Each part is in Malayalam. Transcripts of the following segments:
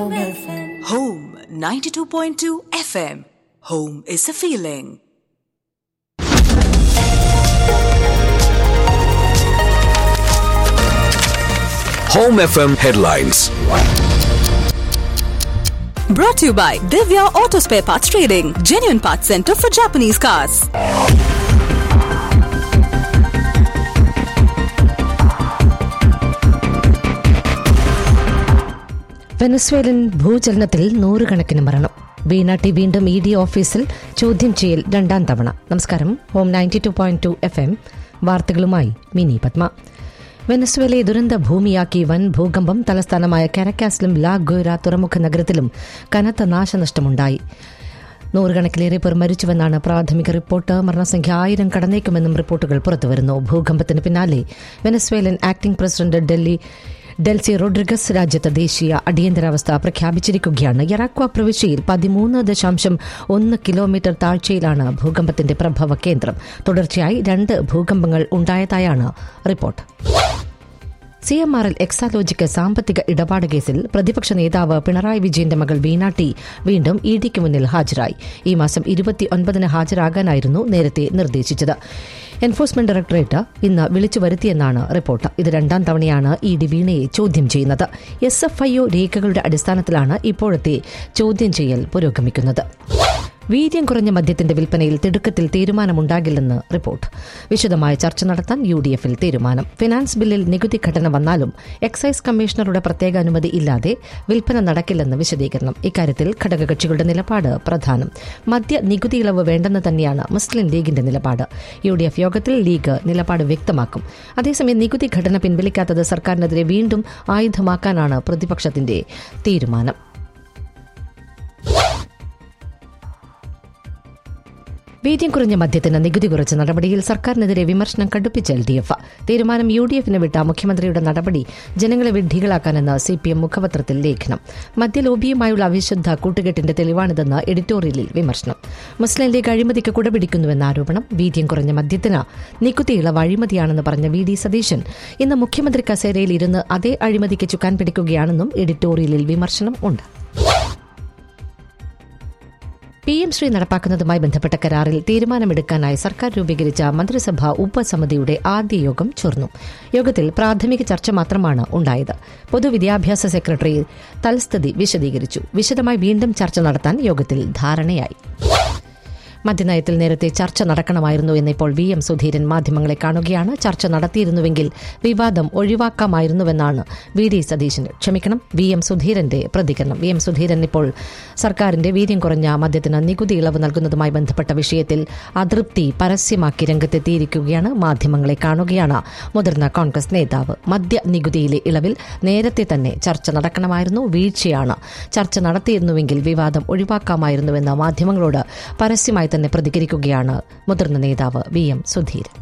Home 92.2 FM. Home is a feeling. Home FM headlines. Brought to you by Divya Auto Spare Parts Trading, genuine parts center for Japanese cars. വെനസ്വേലൻ ഭൂചലനത്തിൽ നൂറുകണക്കിന് മരണം വീണ ടി വീണ്ടും ഇ ഡി ഓഫീസിൽ ചോദ്യം ചെയ്യൽ രണ്ടാം തവണ നമസ്കാരം ഹോം ninety two point two F M വാർത്തകളുമായി മിനി പത്മ വെനസ്വേലയെ ദുരന്ത ഭൂമിയാക്കി വൻ ഭൂകമ്പം തലസ്ഥാനമായ കാരക്കാസിലും ലാ ഗോര തുറമുഖ നഗരത്തിലും കനത്ത നാശനഷ്ടമുണ്ടായി നൂറുകണക്കിലേറെ പേർ മരിച്ചുവെന്നാണ് പ്രാഥമിക റിപ്പോർട്ട് മരണസംഖ്യ ആയിരം കടന്നേക്കുമെന്നും റിപ്പോർട്ടുകൾ പുറത്തുവരുന്നു ഭൂകമ്പത്തിന് പിന്നാലെ വെനസ്വേലൻ acting president Delhi Delcy Rodriguez രാജ്യത്ത് ദേശീയ അടിയന്തരാവസ്ഥ പ്രഖ്യാപിച്ചിരിക്കുകയാണ് യറാക്വ പ്രവിശ്യയിൽ പതിമൂന്ന് ദശാംശം ഒന്ന് കിലോമീറ്റർ താഴ്ചയിലാണ് ഭൂകമ്പത്തിന്റെ പ്രഭവ കേന്ദ്രം തുടർച്ചയായി രണ്ട് ഭൂകമ്പങ്ങൾ ഉണ്ടായതായാണ് report C M R L Exalogic സാമ്പത്തിക ഇടപാട് കേസിൽ പ്രതിപക്ഷ നേതാവ് പിണറായി വിജയന്റെ മകൾ വീണ ടി വീണ്ടും ഇ ഡിക്ക് മുന്നിൽ ഹാജരായി ഈ മാസം ഇരുപത്തിയൊൻപതിന് ഹാജരാകാനായിരുന്നു നേരത്തെ നിർദ്ദേശിച്ചത് എൻഫോഴ്സ്മെന്റ് ഡയറക്ടറേറ്റ് ഇന്ന് വിളിച്ചു വരുത്തിയെന്നാണ് റിപ്പോർട്ട് ഇത് രണ്ടാം തവണയാണ് ഇ ഡി വീണയെ ചോദ്യം ചെയ്യുന്നത് എസ് എഫ് ഐ ഒ രേഖകളുടെ അടിസ്ഥാനത്തിലാണ് ഇപ്പോഴത്തെ ചോദ്യം ചെയ്യൽ പുരോഗമിക്കുന്നത് വീര്യം കുറഞ്ഞ മദ്യത്തിന്റെ വിൽപ്പനയിൽ തിടുക്കത്തിൽ തീരുമാനമുണ്ടാകില്ലെന്ന് റിപ്പോർട്ട് വിശദമായ ചർച്ച നടത്താൻ യു ഡി എഫിൽ തീരുമാനം ഫിനാൻസ് ബില്ലിൽ നികുതി ഘടന വന്നാലും എക്സൈസ് കമ്മീഷണറുടെ പ്രത്യേക അനുമതി ഇല്ലാതെ വിൽപ്പന നടക്കില്ലെന്ന് വിശദീകരണം ഇക്കാര്യത്തിൽ ഘടകകക്ഷികളുടെ നിലപാട് പ്രധാനം മദ്യ നികുതി ഇളവ് വേണ്ടെന്ന് തന്നെയാണ് മുസ്ലിം ലീഗിന്റെ നിലപാട് യു ഡി എഫ് യോഗത്തിൽ ലീഗ് നിലപാട് വ്യക്തമാക്കും അതേസമയം നികുതി ഘടന പിൻവലിക്കാത്തത് സർക്കാരിനെതിരെ വീണ്ടും ആയുധമാക്കാനാണ് പ്രതിപക്ഷത്തിന്റെ തീരുമാനം വീര്യം കുറഞ്ഞ മദ്യത്തിന് നികുതി കുറച്ച നടപടിയിൽ സർക്കാരിനെതിരെ വിമർശനം കടുപ്പിച്ച എൽ ഡി എഫ് തീരുമാനം യു ഡി എഫിന് വിട്ട മുഖ്യമന്ത്രിയുടെ നടപടി ജനങ്ങളെ വിഡ്ഢികളാക്കാനെന്ന് സി പി എം മുഖപത്രത്തിൽ ലേഖനം മദ്യലോബിയുമായുള്ള അവിശുദ്ധ കൂട്ടുകെട്ടിന്റെ തെളിവാണിതെന്ന് എഡിറ്റോറിയലിൽ വിമർശനം മുസ്ലിം ലീഗ് അഴിമതിക്ക് കുടപിടിക്കുന്നുവെന്ന ആരോപണം വീര്യം കുറഞ്ഞ മദ്യത്തിന് നികുതി ഇളവ് അഴിമതിയാണെന്ന് പറഞ്ഞ വി ഡി സതീശൻ ഇന്ന് മുഖ്യമന്ത്രി കസേരയിൽ ഇരുന്ന് അതേ അഴിമതിക്ക് ചുക്കാൻ പിടിക്കുകയാണെന്നും എഡിറ്റോറിയലിൽ വിമർശനം ഉണ്ട് പി എം ശ്രീ നടപ്പാക്കുന്നതുമായി ബന്ധപ്പെട്ട കരാറിൽ തീരുമാനമെടുക്കാനായി സർക്കാർ രൂപീകരിച്ച മന്ത്രിസഭാ ഉപസമിതിയുടെ ആദ്യ യോഗം ചേർന്നു യോഗത്തിൽ പ്രാഥമിക ചർച്ച മാത്രമാണ് ഉണ്ടായത് പൊതുവിദ്യാഭ്യാസ സെക്രട്ടറി തൽസ്ഥിതി വിശദീകരിച്ചു വിശദമായി വീണ്ടും ചർച്ച നടത്താൻ യോഗത്തിൽ ധാരണയായി മദ്യനയത്തിൽ നേരത്തെ ചർച്ച നടക്കണമായിരുന്നു എന്നിപ്പോൾ വി എം സുധീരൻ മാധ്യമങ്ങളെ കാണുകയാണ് ചർച്ച നടത്തിയിരുന്നുവെങ്കിൽ വിവാദം ഒഴിവാക്കാമായിരുന്നുവെന്നാണ് വി ഡി സതീശൻ ക്ഷമിക്കണം വി എം സുധീരന്റെ പ്രതികരണം വി എം സുധീരൻ ഇപ്പോൾ സർക്കാരിന്റെ വീര്യം കുറഞ്ഞ മദ്യത്തിന് നികുതി ഇളവ് നൽകുന്നതുമായി ബന്ധപ്പെട്ട വിഷയത്തിൽ അതൃപ്തി പരസ്യമാക്കി രംഗത്തെത്തിയിരിക്കുകയാണ് മാധ്യമങ്ങളെ കാണുകയാണ് മുതിർന്ന കോൺഗ്രസ് നേതാവ് മദ്യ നികുതിയിലെ ഇളവിൽ നേരത്തെ തന്നെ ചർച്ച നടക്കണമായിരുന്നു വീഴ്ചയാണ് ചർച്ച നടത്തിയിരുന്നുവെങ്കിൽ വിവാദം ഒഴിവാക്കാമായിരുന്നുവെന്ന് മാധ്യമങ്ങളോട് പരസ്യമായി തന്നെ പ്രതികരിക്കുകയാണ് മുതിർന്ന നേതാവ് വി എം സുധീരൻ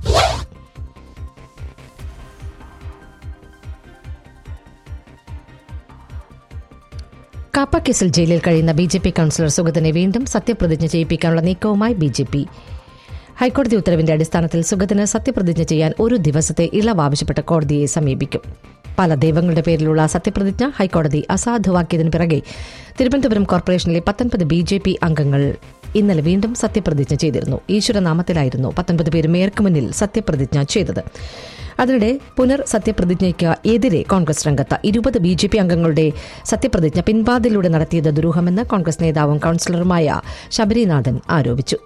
കാപ്പ കേസിൽ ജയിലിൽ കഴിയുന്ന ബി ജെ പി കൌൺസിലർ സുഗതനെ വീണ്ടും സത്യപ്രതിജ്ഞ ചെയ്യിപ്പിക്കാനുള്ള നീക്കവുമായി ബി ജെ പി ഹൈക്കോടതി ഉത്തരവിന്റെ അടിസ്ഥാനത്തിൽ സുഗതന് സത്യപ്രതിജ്ഞ ചെയ്യാൻ ഒരു ദിവസത്തെ ഇളവ് ആവശ്യപ്പെട്ട് കോടതിയെ സമീപിക്കും പല ദൈവങ്ങളുടെ പേരിലുള്ള സത്യപ്രതിജ്ഞ ഹൈക്കോടതി അസാധുവാക്കിയതിനു പിറകെ തിരുവനന്തപുരം കോർപ്പറേഷനിലെ പത്തൊൻപത് ബി ജെ പി അംഗങ്ങൾ ഇന്നലെ വീണ്ടും സത്യപ്രതിജ്ഞ ചെയ്തിരുന്നു ഈശ്വരനാമത്തിലായിരുന്നു പത്തൊൻപത് പേര് മേയർക്ക് മുന്നിൽ സത്യപ്രതിജ്ഞ ചെയ്തത് അതിനിടെ പുനർ സത്യപ്രതിജ്ഞയ്ക്ക് എതിരെ കോൺഗ്രസ് രംഗത്ത് ഇരുപത് ബി ജെ പി അംഗങ്ങളുടെ സത്യപ്രതിജ്ഞ പിൻവാതിലൂടെ നടത്തിയത് ദുരൂഹമെന്ന് കോൺഗ്രസ് നേതാവും കൌൺസിലറുമായ ശബരിനാഥൻ ആരോപിച്ചു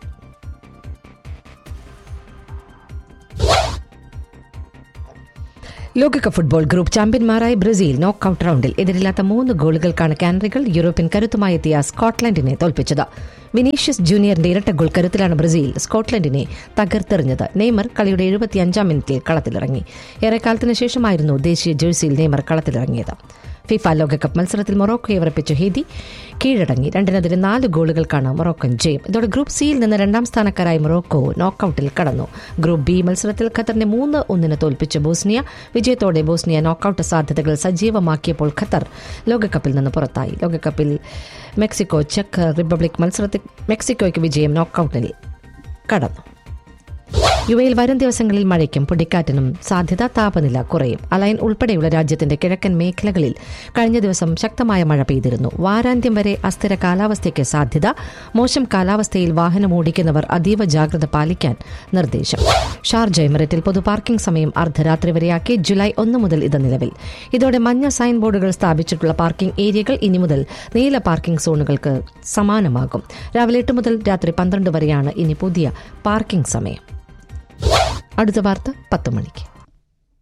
ലോകകപ്പ് ഫുട്ബോൾ ഗ്രൂപ്പ് ചാമ്പ്യന്മാരായ ബ്രസീൽ നോക്കൌട്ട് റൌണ്ടിൽ എതിരില്ലാത്ത മൂന്ന് ഗോളുകൾക്കാണ് കാനറികൾ യൂറോപ്യൻ കരുത്തുമായി എത്തിയ സ്കോട്ട്ലൻഡിനെ തോൽപ്പിച്ചത് വിനീഷ്യസ് ജൂനിയറിന്റെ ഇരട്ട ഗോൾ കരുത്തിലാണ് ബ്രസീൽ സ്കോട്ട്ലൻഡിനെ തകർത്തെറിഞ്ഞത് നെയ്മർ കളിയുടെ എഴുപത്തിയഞ്ചാം മിനിറ്റിൽ കളത്തിലിറങ്ങി ഏറെക്കാലത്തിന് ശേഷമായിരുന്നു ദേശീയ ജേഴ്സിയിൽ നെയ്മർ കളത്തിലിറങ്ങിയത് ഫിഫ ലോകകപ്പ് മത്സരത്തിൽ മൊറോക്കോയെ വിറപ്പിച്ച ഹേദി കീഴടങ്ങി രണ്ടിനെതിരെ നാല് ഗോളുകൾക്കാണ് മൊറോക്കൻ ജയം ഇതോടെ ഗ്രൂപ്പ് സിയിൽ നിന്ന് രണ്ടാം സ്ഥാനക്കാരായി മൊറോക്കോ നോക്കൌട്ടിൽ കടന്നു ഗ്രൂപ്പ് ബി മത്സരത്തിൽ ഖത്തറിനെ മൂന്ന് ഒന്നിന് തോൽപ്പിച്ച ബോസ്നിയ വിജയത്തോടെ ബോസ്നിയ നോക്കൌട്ട് സാധ്യതകൾ സജീവമാക്കിയപ്പോൾ ഖത്തർ ലോകകപ്പിൽ നിന്ന് പുറത്തായി ലോകകപ്പിൽ മെക്സിക്കോ ചെക്ക് റിപ്പബ്ലിക് മത്സരത്തിൽ മെക്സിക്കോയ്ക്ക് വിജയം നോക്കൌട്ടിൽ കടന്നു യു എയിൽ വരും ദിവസങ്ങളിൽ മഴയ്ക്കും പൊടിക്കാറ്റിനും സാധ്യത താപനില കുറയും അലൈൻ ഉൾപ്പെടെയുള്ള രാജ്യത്തിന്റെ കിഴക്കൻ മേഖലകളിൽ കഴിഞ്ഞ ദിവസം ശക്തമായ മഴ പെയ്തിരുന്നു വാരാന്ത്യം വരെ അസ്ഥിര കാലാവസ്ഥയ്ക്ക് സാധ്യത മോശം കാലാവസ്ഥയിൽ വാഹനം ഓടിക്കുന്നവർ അതീവ ജാഗ്രത പാലിക്കാൻ നിർദ്ദേശം ഷാർജ എമിറേറ്റിൽ പൊതു പാർക്കിംഗ് സമയം അർദ്ധരാത്രി വരെയാക്കി ജൂലൈ ഒന്ന് മുതൽ ഇത് നിലവിൽ ഇതോടെ മഞ്ഞ സൈൻ ബോർഡുകൾ സ്ഥാപിച്ചിട്ടുള്ള പാർക്കിംഗ് ഏരിയകൾ ഇനി മുതൽ നീല പാർക്കിംഗ് സോണുകൾക്ക് സമാനമാകും രാവിലെ എട്ട് മുതൽ രാത്രി പന്ത്രണ്ട് വരെയാണ് ഇനി പുതിയ പാർക്കിംഗ് സമയം അടുത്ത വാർത്ത പത്ത് മണിക്ക്